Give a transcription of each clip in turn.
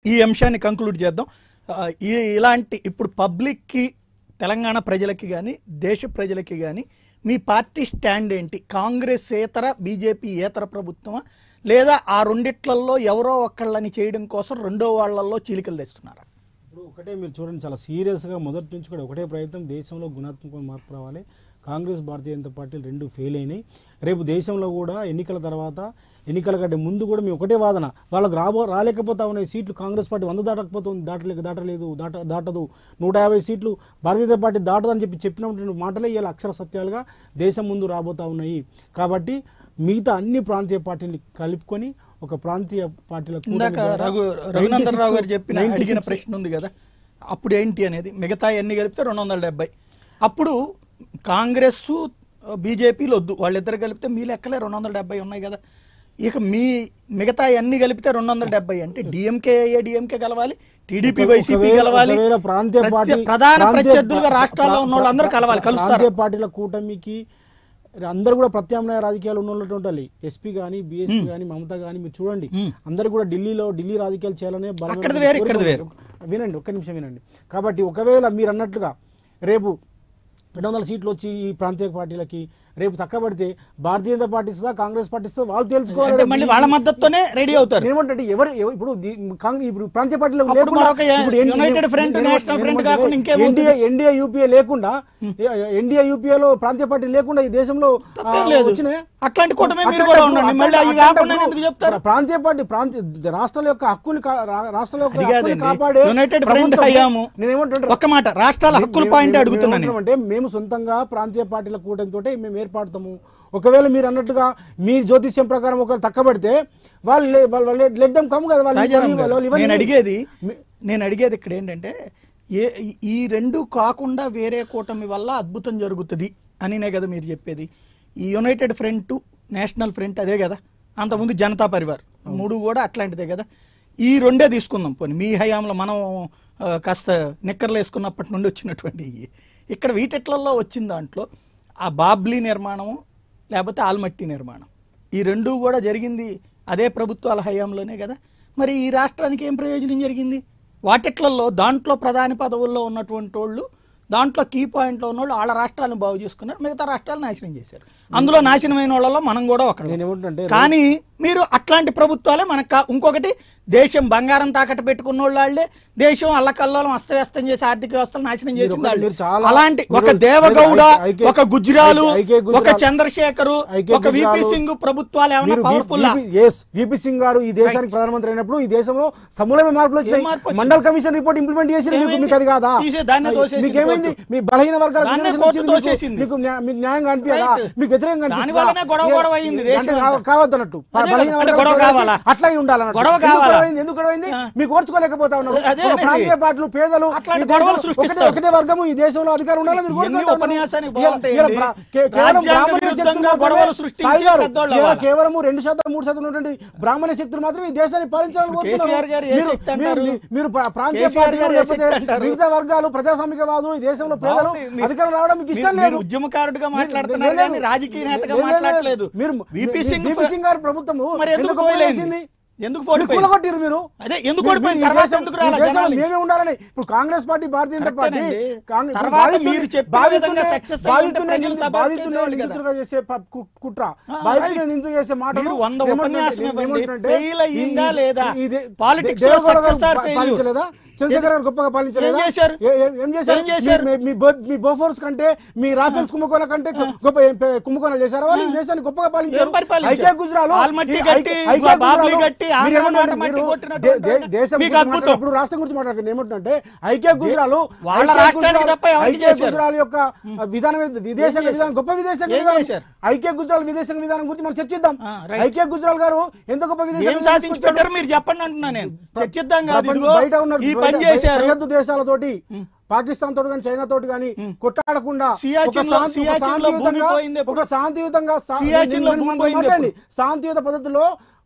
ఈ అంశాన్ని కంక్లూడ్ చేద్దాం ఆ, ఈ ఇలాంటి ఇప్పుడు పబ్లిక్కి తెలంగాణ ప్రజలకి కానీ దేశ ప్రజలకి కానీ మీ పార్టీ స్టాండ్ ఏంటి కాంగ్రెస్ ఏతర బీజేపీ ఏతర ప్రభుత్వమా లేదా ఆ రెండిట్లలో ఎవరో ఒకళ్ళని చేయడం కోసం రెండో వాళ్ళల్లో చీలికలు తెస్తున్నారా ఇప్పుడు ఒకటే మీరు చూడండి చాలా సీరియస్గా మొదటి నుంచి కూడా ఒకటే ప్రయత్నం దేశంలో గుణాత్మక మార్పు రావాలి కాంగ్రెస్ భారతీయ జనతా పార్టీలు రెండు ఫెయిల్ అయినాయి రేపు దేశంలో కూడా ఎన్నికల తర్వాత ఎన్నికల కంటే ముందు కూడా మేము ఒకటే వాదన వాళ్ళకి రాబో రాలేకపోతా ఉన్నాయి సీట్లు కాంగ్రెస్ పార్టీ వంద దాటకపోతుంది దాటలేక దాటలేదు దాట దాటదు నూట యాభై సీట్లు భారతీయ జనతా పార్టీ దాటదని చెప్పి చెప్పినటువంటి మాటలే ఇలా అక్షర సత్యాలుగా దేశం ముందు రాబోతా ఉన్నాయి కాబట్టి మిగతా అన్ని ప్రాంతీయ పార్టీని కలుపుకొని ఒక ప్రాంతీయ పార్టీల కూటమి ఇందాక ద్వారా రఘు రఘునందన్ రావు గారు 96 చెప్పిన అడిగిన 96 ప్రశ్న ఉంది కదా అప్పుడు ఏంటి అనేది మిగతా ఎన్ని కలిపితే రెండు వందల డెబ్బై అప్పుడు కాంగ్రెస్ బీజేపీలు వద్దు వాళ్ళిద్దరు కలిపితే మీ లెక్కలే రెండు వందల డెబ్బై ఉన్నాయి కదా ఇక మీ మిగతా అన్ని కలిపితే రెండు వందల డెబ్బై అంటే డిఎంకే ఏ డిఎంకే కలవాలి టీడీపీ ఒక- వైసీపీ ఒకవేళ- కలవాలి ఒకవేళ ప్రాంతీయ ప్రత్య- పార్టీ ప్రధాన ప్రాంతీయ- ప్రత్యర్థులుగా రాష్ట్రాల్లో ఉన్న వాళ్ళందరూ కలవాలి కలుస్తారు ప్రాంతీయ పార్టీల కూటమికి అందరూ కూడా ప్రత్యామ్నాయ రాజకీయాలు ఉన్నట్టు ఉండాలి ఎస్పీ కానీ బీఎస్పీ కానీ మమత కానీ మీరు చూడండి అందరూ కూడా ఢిల్లీలో ఢిల్లీ రాజకీయాలు చేయాలనే బలమైన అక్కడిది వేరు, ఇక్కడిది కోరిక వేరు. ఉంది. వినండి ఒక్క నిమిషం వినండి కాబట్టి ఒకవేళ మీరు అన్నట్లుగా రేపు రెండు వందల సీట్లు వచ్చి ఈ ప్రాంతీయ పార్టీలకి రేపు తక్కబడితే భారతీయ జనతా పార్టీ ఇస్తుందా కాంగ్రెస్ పార్టీ ఇస్తుందా వాళ్ళు తెలుసుకోవాలి అంటే మళ్ళీ వాళ్ళ మద్దతుతోనే రెడీ అవుతారు ఏమంటే ఎవరు ఎవ- ఇప్పుడు ది- కాంగ్రెస్ ఇప్పుడు ప్రాంతీయ పార్టీలో అప్పుడు లేకుండా మరొక ఏ- ఇప్పుడు ఎన్- యునైటెడ్ నేను- ఫ్రంట్, నేను- నేషనల్ నేను ఫ్రంట్ ఏమంటున్నా కాకుండా ఇంకేముంది? ఎన్డీఏ ఎన్డీఏ యూపీఏ లేకుండా ఎన్డీఏ యూపీఏలో ప్రాంతీయ పార్టీ లేకుండా ఈ దేశంలో ఆ, తప్పేం లేదు వచ్చినాయా? అట్లాంటి కూటమి మీరు అట్లాంటి కూడా అప్పుడు- ఉండండి మళ్ళీ అవి అట్లాంటి కాకుండా అప్పుడు ఎందుకు చెప్తారు ప్రాంతీయ పార్టీ ప్రాంతీయ రాష్ట్రాల యొక్క హక్కులు కా- రా- రాష్ట్రాల యొక్క అది హక్కులు కాదండి. కాపాడే యునైటెడ్ ఫ్రంట్ ప్రభుత్వం- హయాము. నేనేమంటున్నా- ఒక్క మాట రాష్ట్రాల హక్కుల మేము- పాయింట్ మేము- అడుగుతున్నాను నేను. అంటే మేము సొంతంగా ప్రాంతీయ పార్టీల కూటమితో మేము ఏర్పడతాము ఒకవేళ మీరు అన్నట్టుగా మీ జ్యోతిష్యం ప్రకారం ఒకవేళ తక్కబడితే వాళ్ళు లే- వాళ్ళు లెట్ దమ్ కమ్ కదా వాళ్ళు రాజారాం ఇవ్వాలి- గారు, వాళ్ళు ఇవ్వాలి. నేను అడిగేది మీ- నేను అడిగేది ఇక్కడ ఏంటంటే ఏ ఈ రెండు కాకుండా వేరే కూటమి వల్ల అద్భుతం జరుగుతుంది అనినే కదా మీరు చెప్పేది ఈ యునైటెడ్ ఫ్రంట్ నేషనల్ ఫ్రంట్ అదే కదా అంతకుముందు జనతా పరివార్ మూడు కూడా అట్లాంటిదే కదా ఈ రెండే తీసుకుందాం పోనీ మీ హయాంలో మనం ఆ, కాస్త నిక్కర్లు వేసుకున్నప్పటి నుండి వచ్చినటువంటి ఇవి. ఇక్కడ వీటిట్లలో వచ్చిన దాంట్లో ఆ బాబ్లీ నిర్మాణము లేకపోతే ఆల్మట్టి నిర్మాణం ఈ రెండు కూడా జరిగింది అదే ప్రభుత్వాల హయాంలోనే కదా మరి ఈ రాష్ట్రానికి ఏం ప్రయోజనం జరిగింది వాటిట్లలో దాంట్లో ప్రధాని పదవుల్లో ఉన్నటువంటి వాళ్ళు దాంట్లో కీ పాయింట్లో ఉన్న వాళ్ళు వాళ్ళ రాష్ట్రాలను బాగు చేసుకున్నారు మిగతా రాష్ట్రాలు నాశనం చేశారు అందులో నాశనమైన వాళ్ళలో మనం కూడా ఒకరు నేను ఏమంటుంటే కానీ మీరు అట్లాంటి ప్రభుత్వాలే మనకు కా- ఇంకొకటి దేశం బంగారం తాకట్టు పెట్టుకున్న వాళ్ళే దేశం అల్లకల్లోలం అస్తవ్యస్తం చేసి ఆర్థిక వ్యవస్థను నాశనం చేసింది ఒక- వాళ్ళే. మీరు చాలా- అలాంటి ఒక మీరు- దేవగౌడ మీరు ఐకే- ఒక గుజ్రాలు ఐకే గుజ్రాల్- ఒక చంద్రశేఖరు ఐకే ఒక విపి గుజ్రాలు- సింగ్ ప్రభుత్వాలు ఏమైనా మీరు పవర్ఫుల్ ఎస్ విపి సింగ్ గారు ఈ దేశానికి ప్రధానమంత్రి అయినప్పుడు ఈ దేశంలో సమూలమైన మార్పులు ఏం మార్పు వచ్చినాయి వచ్చింది? మండల్ కమిషన్ రిపోర్ట్ ఇంప్లిమెంట్ చేసి మీకు ఏమైంది? మీకు అది కాదా తీసే దాన్నే తోసేసింది మీకు ఏమైంది కోర్టు. మీ బలహీన వర్గాల దాన్నే రిజర్వేషన్ కోర్టు వచ్చింది మీకు- తోసేసింది. మీకు న్యా- మీకు న్యాయంగా అనిపించదా రైట్. మీకు వ్యతిరేకంగా దాని అనిపిస్తుందా? వల్లనే గొడవ ఏ- గొడవ అయింది అంటే దేశం కావ- అంతా. కావద్దు అన్నట్టు అదే బలహీన కదా, అంటే వర్గాల గొడవ ప్రజలకి కావాలా? అట్లాగే ఉండాలన్నట్టు గొడవ ఎందుకు కావాలా? గొడవైంది? ఎందుకు గొడవైంది ఆ. మీకు ఓర్చుకోలేకపోతా ఉన్నారు అదే ఒక అనేది. ప్రాంతీయ పార్టీలు పేదలు అట్లాంటి ఈ గొడవలు దేశంలో సృష్టిస్తారు. ఒకటే ఒకటే వర్గము ఈ దేశంలో అధికారం ఉండాలి మీరు ఇవన్నీ కోరుకుంటా ఉన్నారు. ఉపన్యాసానికి ఇలా- బాగుంటాయండి. ఇలా బ్రా- కే- కేవలం రాజ్యాంగ బ్రాహ్మణ విరుద్ధంగా శక్తులు మాత్రమే గొడవలు సృష్టించి సాయి గారు, పెద్దోళ్ళు ఇలా అవ్వాలి. కేవలం రెండు శాతం మూడు శాతం ఉన్నటువంటి బ్రాహ్మణ శక్తులు మాత్రం ఈ దేశాన్ని పాలించాలని కోరుతున్నారు. కేసీఆర్ గారు ఏ మీరు- శక్తి అంటారు? మీరు- మీరు ప్రా- ప్రాంతీయ కేసీఆర్ పార్టీలు గారు ఏ లేకపోతే శక్తి అంటారు? మిగతా వర్గాలు ప్రజాస్వామికవాదులు ఈ దేశంలో పేదలు బాగుంది. మీ- అధికారం రావడం మీకు ఇష్టం మీరు- లేదు మీరు ఉద్యమకారుడిగా మీరు- మాట్లాడుతున్నారు లేదు, కానీ రాజకీయ లేదు, నేతగా లేదు, లేదు. మాట్లాడలేదు మీరు విపి సింగ్ విపి సింగ్ గారి ప్రభుత్వము మరి ఎందుకు ఎందుకు పోయలేంది? పోయేసింది? ఎందుకు మీరు ఓడిపోయింది? కూలగొట్టిర్రు మీరు అదే ఎందుకు మీరు- ఓడిపోయింది? మీరు ఈ తర్వాత దేశం- ఎందుకు రాలే ఈ దేశంలో జనాల నుంచి? మేమే ఉండాలని ఇప్పుడు కాంగ్రెస్ పార్టీ భారతీయ జనతా పార్టీ కరెక్టేనండి. కాంగ్రెస్- ఇప్పుడు తర్వాత బాధితుల్ని- మీరు చెప్పిన బాధితుల్ని- విధంగా success అయ్యి ఉంటే బాధితుల్ని ప్రజలు నిందితులు- support బాధితుల్ని చేసేవాళ్ళు కదా. నిందితులుగా చేసే ప- కు- కుట్ర ఆ, బాధితుల్ని రైట్. నిందితులు చేసే మాటలు మీరు వంద ఏమంటున్నారంటే- ఉపన్యాసం ఇవ్వండి. ఏమంటున్నారంటే Fail అయ్యిందా ఈ- లేదా? ఈ- ఈ- Politics దే- లో దేవగౌడ గారు success or పా- failure? పాలించలేదా చంద్రశేఖర్ గారు గొప్పగా పాలించలేదా ఏం చేశారు? ఏ- ఏ- ఏం చేశారు ఏం చేశారు? మీ- మీ బో- మీ బోఫోర్స్ కంటే మీ రాఫెల్స్ కుంభకోణ కంటే గొప్ప ఏం పే- కుంభకోణాలు చేశారా వాళ్ళు ఈ దేశాన్ని గొప్పగా పాలించారు ఏం పరిపాలించారు? ఐక్య గుజరాలు ఆల్మట్టి ఈ గట్టి, ఐక్య- ఐక్య బాబ్లీ గుజరాలు గట్టి, మీరు ఆంధ్ర ఏమంటారు? మాట మట్టి మీరు కొట్టినటువంటి దే- దే- వాళ్ళు. దేశం మీకు గురించి అద్భుతం. మాట్లాడినప్పుడు రాష్ట్రం గురించి మాట్లాడుతుంది ఏమంటుంటే ఐక్య గుజరాలు వాళ్ళ ఐక్య రాష్ట్రానికి గుజరాలు- తప్ప ఎవరికి ఐక్య చేశారు? గుజరాల్ యొక్క విధానం ఏది? విదేశాంగ చేశారు? విధానం గొప్ప విదేశాంగ ఏం విధానం చేశారు? ఐక్య గుజరాల్ విదేశాంగ విధానం గురించి మనం చర్చిద్దాం ఆ, రైట్. ఐక్య గుజరాల్ గారు ఎంత గొప్ప ఏం విదేశాంగ సాధించి తీసుకొచ్చాడు? పెట్టారు మీరు చెప్పండి అంటున్నా నేను చర్చిద్దాం కాదు ప్రపంచ- ఇదిగో బయట ఉన్న ఈ పని బయట- చేశారు సరిహద్దు దేశాలతోటి పాకిస్తాన్ తోటి కానీ చైనా తోటి కానీ కొట్టాడకుండా ఒక సియాచిన్లో- శాంతి- ఒక సియాచిన్లో భూమి శాంతియుతంగా పోయింది ఎప్పుడు? ఒక శాంతియుతంగా సా- సియాచిన్లో నేను- భూమి నేను పోయింది మాట్లాడండి. శాంతియుత పద్ధతిలో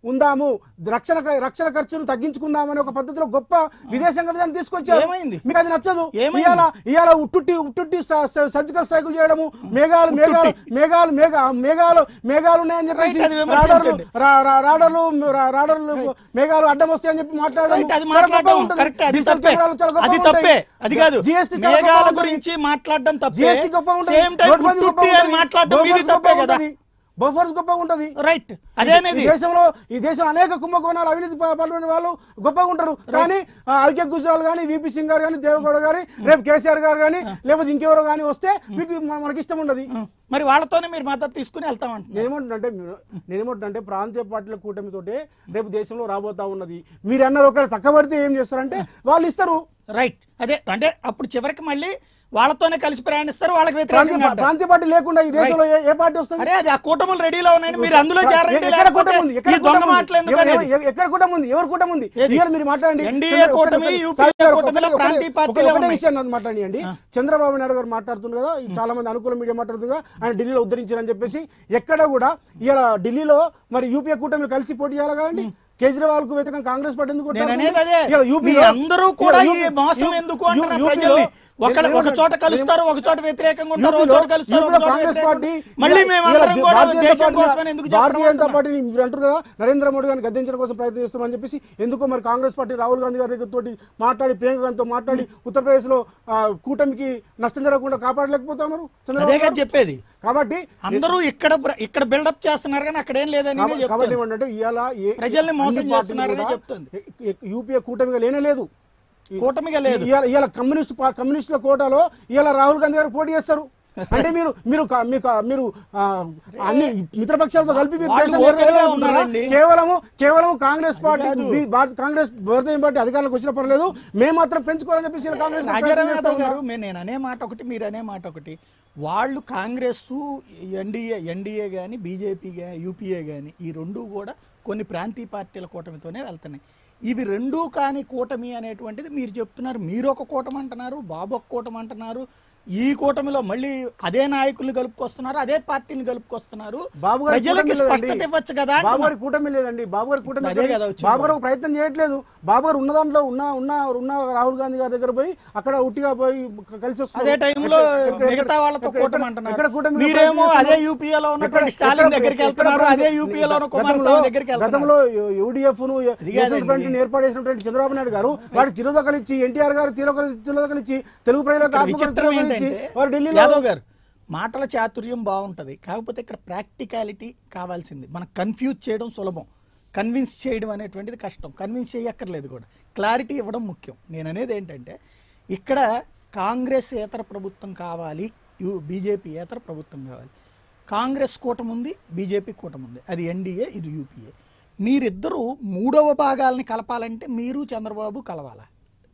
ఉందాము రక్షణ రక్షణ ఖర్చును తగ్గించుకుందామని ఒక పద్ధతిలో గొప్ప విదేశాంగ విధానం తీసుకొచ్చారు ఏమైంది? మీకు అది నచ్చదు ఏమైంది? ఇవాళ ఇవాళ ఉట్టుట్టి ఉట్టుట్టి సర్జికల్ స్ట్రైకులు చేయడము మేఘాలు మేఘాలు మేఘాలు మేఘ మేఘాలు మేఘాలు ఉన్నాయని చెప్పేసి Right, అది రాడర్లు విమర్శించండి. రా- రా- రాడర్లు రా- రాడర్లు మేఘాలు అడ్డం వస్తాయని చెప్పి మాట్లాడడం రైట్, అది చాలా మాట్లాడడం గొప్పగా ఉంటుంది. కరెక్ట్ అది డిజిటల్ తప్పే కెమెరాలు చాలా గొప్పగా అది ఉంటాయి. తప్పే అది కాదు GST చాలా మేఘాల గొప్పగా ఉంటుంది. గురించి మాట్లాడడం తప్పే GST గొప్పగా ఉంటుంది. సేమ్ టైం నోట్బందీ ఉట్టుట్టి గొప్పగా అని ఉంటుంది. మాట్లాడడం బఫర్స్ ఇది తప్పే గొప్పగా కదా ఉంటుంది. బఫర్స్ గొప్పగా ఉంటది రైట్ అదేనేది ఈ దేశంలో ఈ దేశంలో అనేక కుంభకోణాలు అవినీతి పా- పాల్పడిన వాళ్ళు గొప్పగా ఉంటారు కానీ ఆ, అల్కే గుజరాల్ గానీ విపి సింగ్ గారు కానీ దేవగౌడ గారి రేపు కేసీఆర్ గారు కానీ లేకపోతే ఇంకెవరో కానీ వస్తే మీకు మ- మనకి ఇష్టం ఉండదు మరి వాళ్ళతోనే మీరు మద్దతు తీసుకుని వెళ్తామంటున్నారు నేనేమంటున్నంటే నేనేమంటున్నంటే ప్రాంతీయ పార్టీల కూటమితోటే రేపు దేశంలో రాబోతా ఉన్నది మీరు అన్నారు ఒకవేళ తక్కబడితే ఏం చేస్తారంటే వాళ్ళు ఇస్తారు రైట్ అదే అంటే అప్పుడు చివరికి మళ్ళీ వాళ్ళతోనే కలిసి ప్రయాణిస్తారు వాళ్ళకి ప్రాంతీయ వ్యతిరేకంగా పా- అంటారు. ప్రాంతీయ పార్టీ లేకుండా ఈ దేశంలో ఏ- ఏ పార్టీ వస్తుంది అరే అది ఆ కూటములు రెడీలో ఉన్నాయని మీరు అందులో చేరండి ఎక్కడ లేకపోతే కూటమి ఉంది? ఎక్కడ ఈ దొంగ కూటమి ఉంది? మాటలు ఎందుకు ఎవరు- అనేది? ఎవరు- ఎక్కడ కూటమి ఉంది ఎవరు కూటమి ఉంది ఏది? ఇవాళ మీరు మాట్లాడండి NDA చంద్ర- కూటమి, ఒకటే- UPA సాయి గారు, కూటమిలో ఒకటే- ప్రాంతీయ ఒకటే- పార్టీలే ఒకటే ఉన్నాయి. విషయాన్ని నన్ను మాట్లాడండి చంద్రబాబు నాయుడు గారు మాట్లాడుతుంది కదా ఈ చాలా మంది అనుకూల మీడియా మాట్లాడుతుంది కదా ఆయన ఢిల్లీలో ఉద్ధరించారని చెప్పేసి ఎక్కడ కూడా ఇలా ఢిల్లీలో మరి యూపీఏ కూటమి కలిసి పోటీ చేయాలి కదండి కేజ్రీవాల్ కు వ్యతిరేకంగా కాంగ్రెస్ పార్టీ ఎందుకు నేను కొట్లాడుతుంది? అనేది అదే ఇలా యూపీలో- మీ అందరూ కూడా ఇలా ఈ యూపీ- మోసం యూ- ఎందుకు యూ- అంటున్నారు యూపీలో- ప్రజల్ని ఒక నేను- ఒక చోట కలుస్తారు ఒక చోట వ్యతిరేకంగా ఉంటారు ఒక యూపీలో- చోట కలుస్తారు ఒక యూపీలో చోట కాంగ్రెస్ వ్యతిరేకంగా పార్టీ ఉంటారు. మళ్ళీ ఇలా- మేమందరం ఇలా కూడా భారతీయ జనతా దేశం పార్టీ- కోసం ఎందుకు భారతీయ జనతా చెప్పడం పార్టీని మీరు అంటారు కదా నరేంద్ర మోడీ గారిని గద్దించడం కోసం ప్రయత్నం చేస్తామని చెప్పేసి ఎందుకో మరి కాంగ్రెస్ పార్టీ రాహుల్ గాంధీ గారి దగ్గర తోటి మాట్లాడి ప్రియాంక గాంధీతో మాట్లాడి ఉత్తరప్రదేశ్ లో ఆ, కూటమికి నష్టం జరగకుండా కాపాడలేకపోతా ఉన్నారు చంద్రబాబు అదే కదా గారు. చెప్పేది కాబట్టి అందరూ ఇక్కడ బ్ర- ఇక్కడ బిల్డప్ చేస్తున్నారు కానీ అక్కడ ఏం లేదని కాబ- చెప్తాను కాబట్టి ఏమంటే ఇవాళ ఏ- ప్రజల్ని మోసం అన్ని పార్టీలు చేస్తున్నారనే కూడా చెప్తుంది. ఎ- ఎ- యూపీఏ కూటమిగా లేనే లేదు కూటమిగా లేదు ఇవాళ ఇవాళ కమ్యూనిస్ట్ పా- కమ్యూనిస్టుల కోటాలో ఇవాళ రాహుల్ గాంధీ గారు పోటీ చేస్తారు అంటే మీరు మీరు క- మీకు మీరు ఆ, అన్ని మిత్రపక్షాలతో కలిపి మీరు వాళ్ళు దేశాన్ని ఓపెన్గా నిర్ణయించుకుంటారా? ఉన్నారండి. కేవలము కేవలం కాంగ్రెస్ పార్టీ కాదు. బీ- భారత కాంగ్రెస్ భారతీయ పార్టీ అధికారంలోకి వచ్చిన పర్లేదు మేము మాత్రం పెంచుకోవాలని చెప్పేసి ఇలా కాంగ్రెస్ పార్టీ రాజారాం ప్రయత్నం చేస్తా యాదవ్ గారు ఉన్నారు. మే- నేను అనే మాట ఒకటి మీరు అనే మాట ఒకటి వాళ్ళు కాంగ్రెస్ ఎన్డీఏ ఎన్డీఏ కానీ బీజేపీ కానీ యూపీఏ కానీ ఈ రెండు కూడా కొన్ని ప్రాంతీయ పార్టీల కూటమితోనే వెళ్తున్నాయి ఇవి రెండూ కాని కూటమి అనేటువంటిది మీరు చెప్తున్నారు మీరు ఒక కూటమి అంటున్నారు బాబు ఒక కూటమి అంటున్నారు ఈ కూటమిలో మళ్ళీ అదే నాయకుల్ని కలుపుకొస్తున్నారు అదే పార్టీని కలుపుకొస్తున్నారు బాబు గారి ప్రజలకి కూటమి లేదండి. స్పష్టత ఇవ్వచ్చు కదా బాబు అంటున్నా. గారి కూటమి లేదండి బాబు గారి కూటమి అదే కదా వచ్చింది. బాబు గారు ఒక ప్రయత్నం చేయట్లేదు బాబు గారు ఉన్న దాంట్లో ఉన్న ఉన్న ఉన్న రాహుల్ గాంధీ గారి దగ్గర పోయి అక్కడ ఉట్టిగా పోయి క- కలిసి వస్తున్నారు. అదే టైంలో ఎక్కడ- ఎక్కడ- మిగతా వాళ్ళతో ఎక్కడ- కూటమి ఎక్కడ- ఎక్కడ కూటమి అంటున్నారు మీరేమో ప్రయత్నం అదే చేస్తున్నారు? యూపీఏలో ఉన్నటువంటి ఎక్కడ- స్టాలిన్ ఎక్కడ- దగ్గరికి ఎక్కడ- వెళ్తున్నారు ఎక్కడ- అదే యూపీఏలో ఉన్న కుమారస్వామి గతంలో- దగ్గరికి వెళ్తున్నారు గతంలో యూడిఎఫ్ ను అది కాదండి. ఫ్రంట్ ఏర్పాటు చేసినటువంటి చంద్రబాబు నాయుడు గారు వారికి తిరోదకలు ఇచ్చి ఎన్టీఆర్ గారు తిరోదకలు తిరోదకలు ఇచ్చి తెలుగు ప్రజలకు ఇక్కడ ఆత్మగౌరవం విచిత్రం తిరోదకలు ఇచ్చి ఏంటంటే వారు ఢిల్లీలో యాదవ్ గారు మాటల చాతుర్యం బాగుంటది కాకపోతే ఇక్కడ ప్రాక్టికాలిటీ కావాల్సింది మనకు కన్ఫ్యూజ్ చేయడం సులభం కన్విన్స్ చేయడం అనేటువంటిది కష్టం కన్విన్స్ చేయక్కర్లేదు కూడా క్లారిటీ ఇవ్వడం ముఖ్యం నేను అనేది ఏంటంటే ఇక్కడ కాంగ్రెస్ ఏతర ప్రభుత్వం కావాలి యు బీజేపీ ఏతర ప్రభుత్వం కావాలి కాంగ్రెస్ కూటమి ఉంది బీజేపీ కూటమి ఉంది అది ఎన్డీఏ ఇది యూపీఏ మీరిద్దరూ మూడవ భాగాల్ని కలపాలంటే మీరు చంద్రబాబు కలవాలా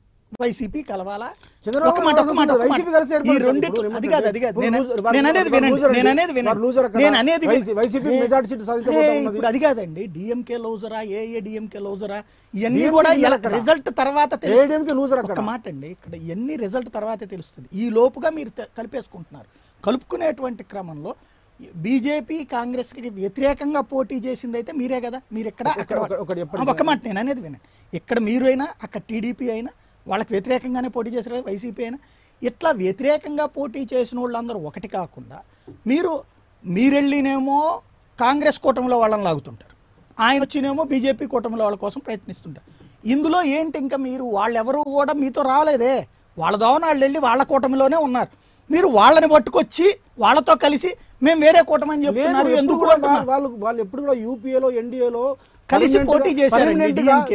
వైసీపీ కలవాలా చంద్రబాబు ఒక మాట, ఒక మాట, ఒక మాట. వైసీపీ కలిసి ఈ ఏర్పడతారు. రెండిట్లో ఇప్పుడు అది కాదు అది కాదు ఇప్పుడు నేను లూజర్- వారు- నేను అనేది వారు వినండి లూజర్ నేను అండి. అనేది వారు లూజర్ వినండి అక్కడ. నేను అనేది వినండి. వైసీ- వైసీపీ రే- మెజారిటీ సీట్లు సాధించబోతా రే, ఉన్నది. ఇప్పుడు అది కాదండి డిఎంకే లోజరా ఏ డిఎంకే లోజరా ఇవన్నీ DMK కూడా లోజర్ అక్కడ. రిజల్ట్ తర్వాత తెలుస్తుంది. ఏడీఎంకే లూజర్ అక్కడ ఒక్క మాట అండి ఇక్కడ ఎన్ని రిజల్ట్ తర్వాతే తెలుస్తుంది ఈ లోపుగా మీరు తె- కలిపేసుకుంటున్నారు కలుపుకునేటువంటి క్రమంలో బీజేపీ కాంగ్రెస్కి వ్యతిరేకంగా పోటీ చేసింది అయితే మీరే కదా మీరు ఎక్కడ అక్కడ ఒక- ఒకటి చెప్పండి. ఆ, ఒక్క మాట నేను అనేది వినండి ఇక్కడ మీరు అయినా అక్కడ టీడీపీ అయినా వాళ్ళకి వ్యతిరేకంగానే పోటీ చేశారు కదా వైసీపీ అయినా ఇట్లా వ్యతిరేకంగా పోటీ చేసిన వాళ్ళందరూ ఒకటి కాకుండా మీరు మీరెళ్ళినేమో కాంగ్రెస్ కూటమిలో వాళ్ళని లాగుతుంటారు ఆయన వచ్చినేమో బీజేపీ కూటమిలో వాళ్ళ కోసం ప్రయత్నిస్తుంటారు ఇందులో ఏంటి ఇంకా మీరు వాళ్ళెవరు కూడా మీతో రాలేదే వాళ్ళ దోవన వాళ్ళు వెళ్ళి వాళ్ళ కూటమిలోనే ఉన్నారు మీరు వాళ్ళని పట్టుకొచ్చి వాళ్ళతో కలిసి మేము వేరే కూటమి అని లేదు, చెప్తున్నారు ఎప్పుడు ఎందుకు కూడా అంటున్నా? వాళ్ళు వాళ్ళు ఎప్పుడు కూడా యూపీఏలో ఎన్డీఏలో కలిసి పోటీ చేశారండి DMK.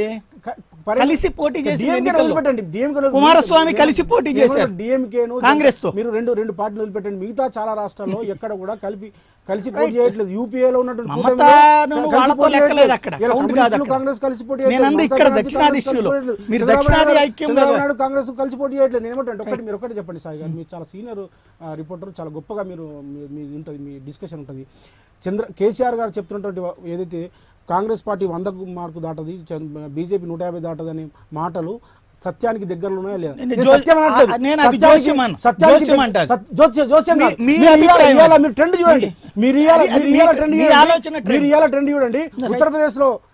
కలిసి పోటీ చేసిన ఎన్నికల్లో. కుమారస్వామి కలిసి పోటీ చేశారు. డిఎంకేను కాంగ్రెస్ తో. మీరు రెండు రెండు పార్టీలు వదిలిపెట్టండి మిగతా చాలా రాష్ట్రాల్లో ఎక్కడ కూడా కలిపి కలిసి పోటీ చేయట్లేదు యూపీఏలో ఉన్నటువంటి మమతా కూటమిలో నువ్వు కలిసి వాళ్ళతో పోటీ లెక్కలేదు చేయట్లేదు. అక్కడ. ఇలా కౌంట్ కాదు కమ్యూనిస్టులు అక్కడ. కాంగ్రెస్ కలిసి పోటీ నేను చేయట్లేదు. అంది మమతా ఇక్కడ బెనర్జీ దక్షిణాది కాంగ్రెస్ కలిసి ఇష్యూలో. పోటీ చేయట్లేదు. మీరు చంద్రబాబు దక్షిణాది నాయుడు- ఐక్యం చంద్రబాబు కదా. నాయుడు కాంగ్రెస్ కలిసి పోటీ చేయట్లేదు నేను ఏమంటే ఒకటి మీరు ఒకటి చెప్పండి సాయి గారు మీరు చాలా సీనియర్ రిపోర్టర్ చాలా గొప్పగా మీరు మీ- మీ ఉంటుంది మీ డిస్కషన్ ఉంటుంది చంద్ర కేసీఆర్ గారు చెప్తున్నటువంటి వా- ఏదైతే కాంగ్రెస్ పార్టీ వందకు మార్కు దాటది బీజేపీ నూట యాభై దాటది అనే మాటలు సత్యానికి దగ్గరలో ఉన్నాయా లేదా నేను నేను జో- సత్యం అనట్లేదు. ఆ- నేను అది సత్యానికి- జోస్యం అన్న. సత్యానికి జోస్యం అంటారు. సత్- జోస్యం- జోస్యం మీ- కాదు. మీ మీరు ఇవాళ- అభిప్రాయం ఇవాళ అది. మీరు ట్రెండ్ చూడండి మీ- మీరు ఇవాళ అది- అది మీరు ఇవాళ మీ- ట్రెండ్ మీ చూడండి. ఆలోచన ట్రెండ్. మీరు ఇవాళ ట్రెండ్ చూడండి ఉత్తరప్రదేశ్ లో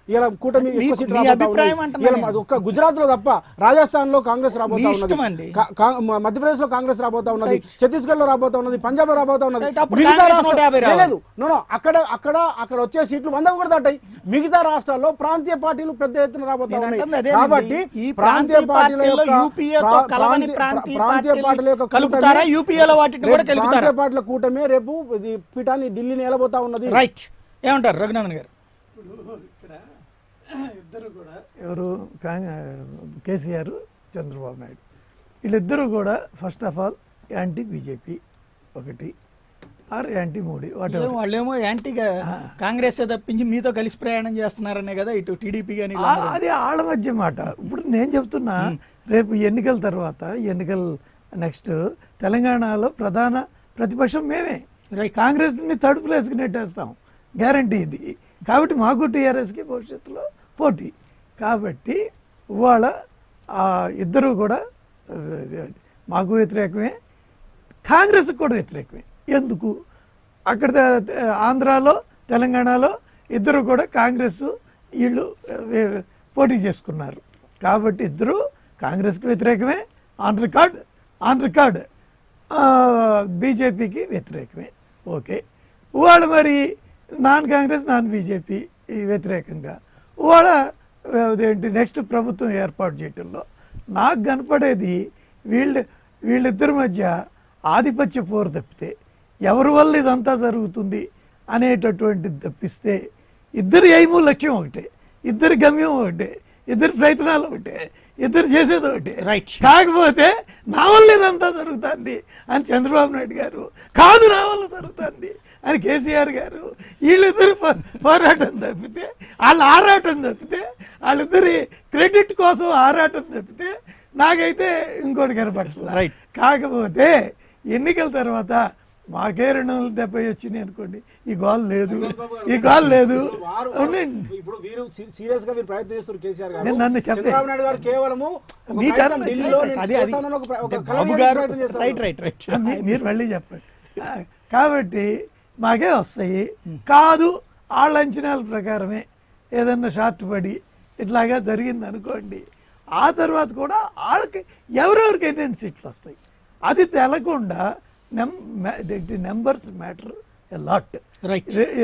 ఇలా కూటమి ఎక్కువ మీకు- సీట్లు మీ రాబోతా అభిప్రాయం ఉన్నాయి. అంటున్నాను ఇలా అది ఒక్క గుజరాత్ లో తప్ప రాజస్థాన్ లో కాంగ్రెస్ రాబోతా మీ ఉన్నది ఇష్టం అండి. కా- కా- మ- మధ్యప్రదేశ్ లో కాంగ్రెస్ రాబోతా ఉన్నది ఛత్తీస్గఢ్ లో రాబోతా ఉన్నది పంజాబ్ లో రాబోతా ఉన్నది Right, అప్పుడు మిగతా కాంగ్రెస్ రాష్ట్రాలు- నూట యాభై రావాలి. లేదు నో నో అక్కడ అక్కడ అక్కడ వచ్చే సీట్లు వంద కూడా దాటాయి మిగతా రాష్ట్రాల్లో ప్రాంతీయ పార్టీలు పెద్ద ఎత్తున రాబోతా నేను ఉన్నాయి అంటుంది అదేనండి. కాబట్టి ఈ ప్రాంతీయ ప్రాంతీయ పార్టీల పార్టీల్లో యొక్క UPA తో ప్రా- కలవని ప్రాంతీయ- ప్రాంతీయ ప్రాంతీయ పార్టీలు పార్టీల యొక్క కలుపుతారా? కూటమి- UPA లో వాటిని కూడా రేపు కలుపుతారా? ప్రాంతీయ పార్టీల కూటమే రేపు ఇది పీఠాన్ని ఢిల్లీని ఏలబోతా ఉన్నది రైట్ ఏమంటారు రఘునందన్ గారు ఇప్పుడు ఇక్కడ ఇద్దరు కూడా ఎవరు కాంగ్- కేసీఆర్ చంద్రబాబు నాయుడు వీళ్ళిద్దరూ కూడా first of all anti BJP ఒకటి ఆర్ యాంటీ మోడీ వాట్ ఏం వాళ్ళేమో యాంటీగా కాంగ్రెస్ తప్పించి మీతో కలిసి ప్రయాణం చేస్తున్నారనే కదా ఇటు టీడీపీ కానీ అది ఆళ్ళ మధ్య మాట ఇప్పుడు నేను చెప్తున్నా రేపు ఎన్నికల తర్వాత ఎన్నికల నెక్స్ట్ తెలంగాణలో ప్రధాన ప్రతిపక్షం మేమే Right. కాంగ్రెస్ని థర్డ్ ప్లేస్కి నెట్టేస్తాం గ్యారంటీ ఇది కాబట్టి మాకు టీఆర్ఎస్కి భవిష్యత్తులో పోటీ కాబట్టి ఇవాళ ఆ ఇద్దరు కూడా ఆ, మాకు వ్యతిరేకమే కాంగ్రెస్కి కూడా వ్యతిరేకమే ఎందుకు అక్కడ త- ఆంధ్రాలో తెలంగాణలో ఇద్దరు కూడా కాంగ్రెస్ వీళ్ళు వే- పోటీ చేసుకున్నారు కాబట్టి ఇద్దరు కాంగ్రెస్కి వ్యతిరేకమే ఆన్ రికార్డ్ ఆన్ రికార్డ్ బీజేపీకి వ్యతిరేకమే ఓకే ఇవాళ మరి నాన్ కాంగ్రెస్ నాన్ బీజేపీ వ్యతిరేకంగా ఇవాళ అదేంటి నెక్స్ట్ ప్రభుత్వం ఏర్పాటు చేయటంలో నాకు కనపడేది వీళ్ళు వీళ్ళిద్దరి మధ్య ఆధిపత్య పోరు తప్పితే ఎవరి వల్ల ఇదంతా జరుగుతుంది అనేటటువంటిది తప్పిస్తే ఇద్దరు ఎయిము లక్ష్యం ఒకటే ఇద్దరి గమ్యం ఒకటే ఇద్దరు ప్రయత్నాలు ఒకటే ఇద్దరు చేసేది ఒకటే Right. కాకపోతే నా వల్ల ఇదంతా జరుగుతుంది అని చంద్రబాబు నాయుడు గారు కాదు నా వల్ల జరుగుతుంది అని కేసీఆర్ గారు వీళ్ళిద్దరు పో- పోరాటం తప్పితే వాళ్ళ ఆరాటం తప్పితే వాళ్ళిద్దరి క్రెడిట్ కోసం ఆరాటం తప్పితే నాకైతే ఇంకోటి కనపడట్లేదు Right. కాకపోతే ఎన్నికల తర్వాత మాకే రెండు వందల డెబ్బై వచ్చినాయి అనుకోండి ఈ గోల్ లేదు ఈ గోల్ లేదు వారు ఉండండి. ఇప్పుడు వీరు సీరియస్ గా వీరు ప్రయత్నం చేస్తారు కేసీఆర్ గారు నేను నన్ను చెప్పే. చంద్రబాబు నాయుడు గారు కేవలము ఒక మీ ప్రయత్నం టర్మ్ ఢిల్లీలో రైట్, నేను అది అది చేస్తానని ఒక ప్ర- ఒక అంటే కళ బాబు కనే గారు ప్రయత్నం చేస్తా రైట్ ఉన్నారు. రైట్ రైట్ ఆ, మీ- మీరు మళ్ళీ చెప్పండి ఆ, కాబట్టి మాకే వస్తాయి కాదు వాళ్ళ అంచనాల ప్రకారమే ఏదన్నా షార్ట్ పడి ఇట్లాగా జరిగింది అనుకోండి ఆ తర్వాత కూడా వాళ్ళకి ఎవరెవరికి ఎన్ని సీట్లు వస్తాయి అది తెలకుండా నెం numbers matter a lot Right.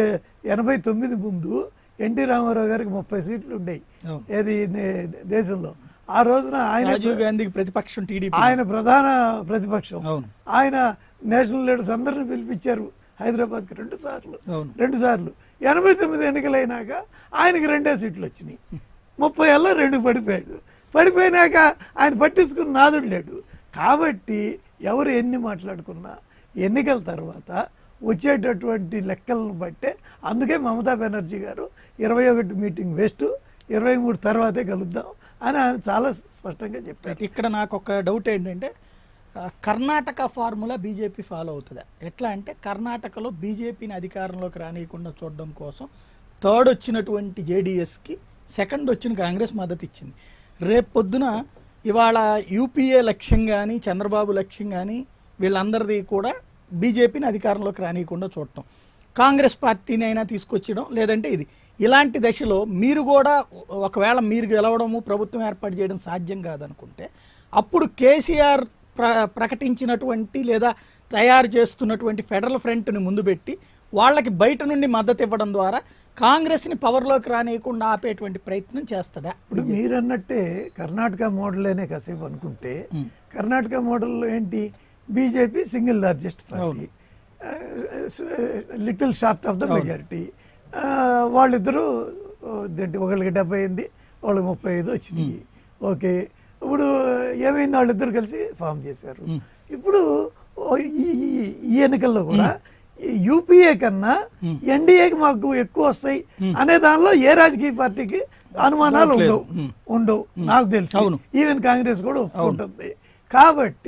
ఎనభై తొమ్మిది ముందు ఎన్టీ రామారావు గారికి ముప్పై సీట్లు ఉండేవి అవును. ఏది నే- దేశంలో ఆ రోజున ఆయన రాజీవ్ గాంధీకి ప్రతిపక్షం టీడీపీ ఆయన ప్రధాన ప్రతిపక్షం అవును. ఆయన నేషనల్ లీడర్స్ అందరిని పిలిపించారు హైదరాబాద్కి రెండు సార్లు అవును. రెండు సార్లు ఎనభై తొమ్మిది ఎన్నికలైనాక ఆయనకి రెండే సీట్లు వచ్చినాయి ముప్పై ఏళ్ళ రెండు పడిపోయాడు పడిపోయినాక ఆయన పట్టించుకున్న నాదుడు లేడు కాబట్టి ఎవరు ఎన్ని మాట్లాడుకున్నా ఎన్నికల తర్వాత వచ్చేటటువంటి లెక్కలను బట్టే అందుకే మమతా బెనర్జీ గారు ఇరవై ఒకటి మీటింగ్ వేస్ట్ ఇరవై మూడు తర్వాతే కలుద్దాం అని ఆయన చాలా స్పష్టంగా చెప్పారు రైట్. ఇక్కడ నాకు ఒక డౌట్ ఏంటంటే ఆ, కర్ణాటక ఫార్ములా బీజేపీ ఫాలో అవుతుందా ఎట్లా అంటే కర్ణాటకలో బీజేపీని అధికారంలోకి రానియకుండా చూడడం కోసం థర్డ్ వచ్చినటువంటి జేడీఎస్కి సెకండ్ వచ్చిన కాంగ్రెస్ మద్దతు ఇచ్చింది రేపు పొద్దున ఇవాళ యూపీఏ లక్ష్యం కానీ చంద్రబాబు లక్ష్యం కానీ వీళ్ళందరిది కూడా బీజేపీని అధికారంలోకి రానియకుండా చూడటం కాంగ్రెస్ పార్టీని అయినా తీసుకొచ్చడం లేదంటే ఇది ఇలాంటి దశలో మీరు కూడా ఒకవేళ మీరు గెలవడము ప్రభుత్వం ఏర్పాటు చేయడం సాధ్యం కాదనుకుంటే అప్పుడు కేసీఆర్ ప్ర ప్రకటించినటువంటి లేదా తయారు చేస్తున్నటువంటి ఫెడరల్ ఫ్రంట్ని ముందు పెట్టి వాళ్ళకి బయట నుండి మద్దతు ఇవ్వడం ద్వారా కాంగ్రెస్ని పవర్లోకి రానియకుండా ఆపేటువంటి ప్రయత్నం చేస్తుందా ఇప్పుడు మీరన్నట్టే కర్ణాటక మోడలేనే కాసేపు అనుకుంటే కర్ణాటక మోడల్లో ఏంటి BJP single largest party little short of the majority వాళ్ళిద్దరూ ఏంటి ఒకళ్ళకి డెబ్బై ఎనిమిది వాళ్ళకి ముప్పై ఐదు వచ్చినాయి ఓకే ఇప్పుడు ఏమైంది వాళ్ళిద్దరు కలిసి ఫామ్ చేశారు ఇప్పుడు ఓ ఈ ఈ- ఈ ఎన్నికల్లో కూడా యూపీఏ కన్నా ఎన్డీఏకి మాకు ఎక్కువ వస్తాయి అనే దానిలో ఏ రాజకీయ పార్టీకి అనుమానాలు ఉండవు ఉండవు నాకు తెలిసి అవును. ఈవెన్ కాంగ్రెస్ కూడా ఒప్పుకుంటుంది కాబట్టి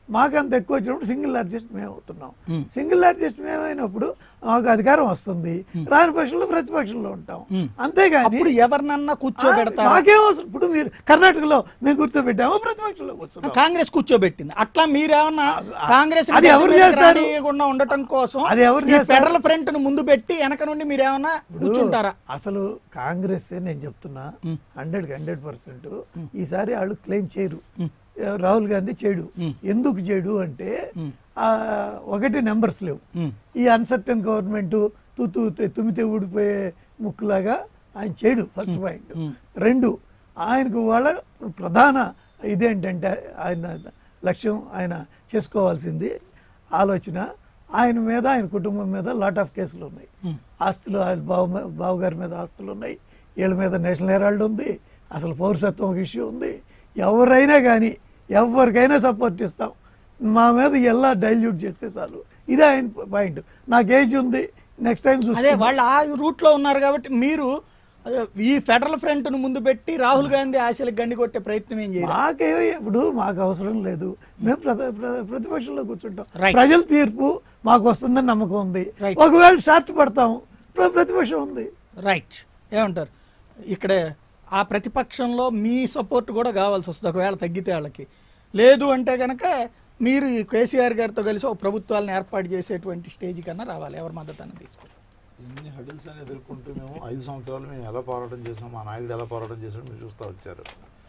మాకంత ఎక్కువ వచ్చినప్పుడు సింగిల్ లార్జెస్ట్ మేము అవుతున్నాం సింగిల్ లార్జెస్ట్ మేము అయినప్పుడు మాకు అధికారం వస్తుంది రాని పక్షంలో ప్రతిపక్షంలో ఉంటాం అంతేగాని అప్పుడు ఎవరినన్నా కూర్చోబెడతారు మాకేం అవసరం ఇప్పుడు మీరు కర్ణాటకలో మేము కూర్చోబెట్టాము ప్రతిపక్షంలో కూర్చున్నాం కాంగ్రెస్ కూర్చోబెట్టింది అట్లా మీరేమన్నా కాంగ్రెస్ అది ఎవరు చేస్తారు? రానియకుండా ఉండటం కోసం అది ఎవరు ఈ చేస్తారు? ఫెడరల్ ఫ్రంట్ ను ముందు పెట్టి వెనక నుండి మీరేమన్నా కూర్చుంటారా అసలు కాంగ్రెస్ నేను చెప్తున్నా హండ్రెడ్ హండ్రెడ్ పర్సెంట్ ఈసారి వాళ్ళు క్లెయిమ్ చేయరు రాహుల్ గాంధీ చేయడు ఎందుకు చేయడు అంటే ఆ, ఒకటి నెంబర్స్ లేవు ఈ అన్సర్టన్ గవర్నమెంట్ తుతు తుమితే ఊడిపోయే ముక్కులాగా ఆయన చేయడు ఫస్ట్ పాయింట్ రెండు ఆయనకు వాళ్ళ ప్రధాన ఇదేంటంటే ఆయన లక్ష్యం ఆయన చేసుకోవాల్సింది ఆలోచన ఆయన మీద ఆయన కుటుంబం మీద లాట్ ఆఫ్ కేసులు ఉన్నాయి ఆస్తులు ఆయన బావ బావగారి మీద ఆస్తులు ఉన్నాయి వీళ్ళ మీద నేషనల్ హెరాల్డ్ ఉంది అసలు పౌరసత్వం ఒక ఇష్యూ ఉంది ఎవరైనా కానీ ఎవరికైనా సపోర్ట్ ఇస్తాం మా మీద ఎలా డైల్యూట్ చేస్తే చాలు ఇదే ఆయన పాయింట్ నాకు ఏజ్ ఉంది నెక్స్ట్ టైం అదే చూస్తే వాళ్ళు ఆ రూట్ లో ఉన్నారు కాబట్టి మీరు అదే, ఈ ఫెడరల్ ఫ్రంట్ ను ముందు పెట్టి రాహుల్ గాంధీ ఆశలకు గండి కొట్టే ప్రయత్నం ఏం చేయరు మాకే ఇప్పుడు మాకు అవసరం లేదు మేము ప్రతి- ప్ర- ప్రతిపక్షంలో కూర్చుంటాం Right. ప్రజల తీర్పు మాకు వస్తుందని నమ్మకం ఉంది Right. ఒకవేళ షార్ట్ పడతాం ప్ర- ప్రతిపక్షం ఉంది రైట్ ఏమంటారు ఇక్కడ ఆ ప్రతిపక్షంలో మీ సపోర్ట్ కూడా కావాల్సి వస్తుంది ఒకవేళ తగ్గితే వాళ్ళకి లేదు అంటే కనుక మీరు ఈ కేసీఆర్ గారితో కలిసి ఒక ప్రభుత్వాలను ఏర్పాటు చేసేటువంటి స్టేజ్ కన్నా రావాలి ఎవరి మద్దతు అన్న తీసుకోవాలి ఇన్ని హడిల్స్ అని ఎదుర్కొంటూ మేము ఐదు సంవత్సరాలు మేము ఎలా పోరాటం చేసాం మా నాయకుడు ఎలా పోరాటం చేసాడు మీరు చూస్తూ వచ్చారు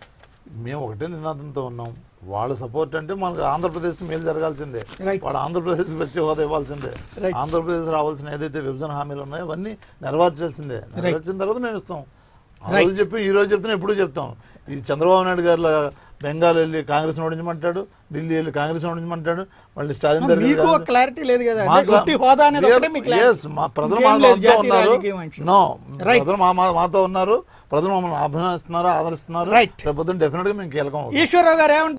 మేము ఒకటే నినాదంతో ఉన్నాం వాళ్ళ సపోర్ట్ అంటే మనకు ఆంధ్రప్రదేశ్ మేలు జరగాల్సిందే Right. వాడు ఆంధ్రప్రదేశ్ వచ్చే హోదా ఇవ్వాల్సిందే Right. ఆంధ్రప్రదేశ్ రావాల్సిన ఏదైతే విభజన హామీలు ఉన్నాయో అవన్నీ నెరవేర్చాల్సిందే నెరవేర్చిన తర్వాత మేము ఇస్తాం ఆ రోజు చెప్పి ఈ రోజు చెప్తున్నా ఎప్పుడు చెప్తాం ఇది చంద్రబాబు నాయుడు గారు బెంగాల్ వెళ్ళి కాంగ్రెస్ ఓడించమంటాడు ఢిల్లీ వెళ్ళి కాంగ్రెస్ ఓడించమంటాడు మళ్ళీ స్టాలిన్ దగ్గరికి మీకు వెళ్ళి- ఒక క్లారిటీ లేదు కదా మా అంటే ఉట్టి హోదా అనేది we are- ఒకటే మీ clarity. yes, మా ప్రజలు ఇంకేం మా- లేదు మాతో జాతీయ ఉన్నారు రాజకీయం అంశం. No Right. ప్రజలు మా మా- మాతో ఉన్నారు ప్రజలు మమ్మల్ని అభినందిస్తున్నారు ఆదరిస్తున్నారు Right. రేపు పొద్దున్న డెఫినెట్ గా మేము కీలకం అవుతాం. ఈశ్వరరావు గారు ఏమంటారు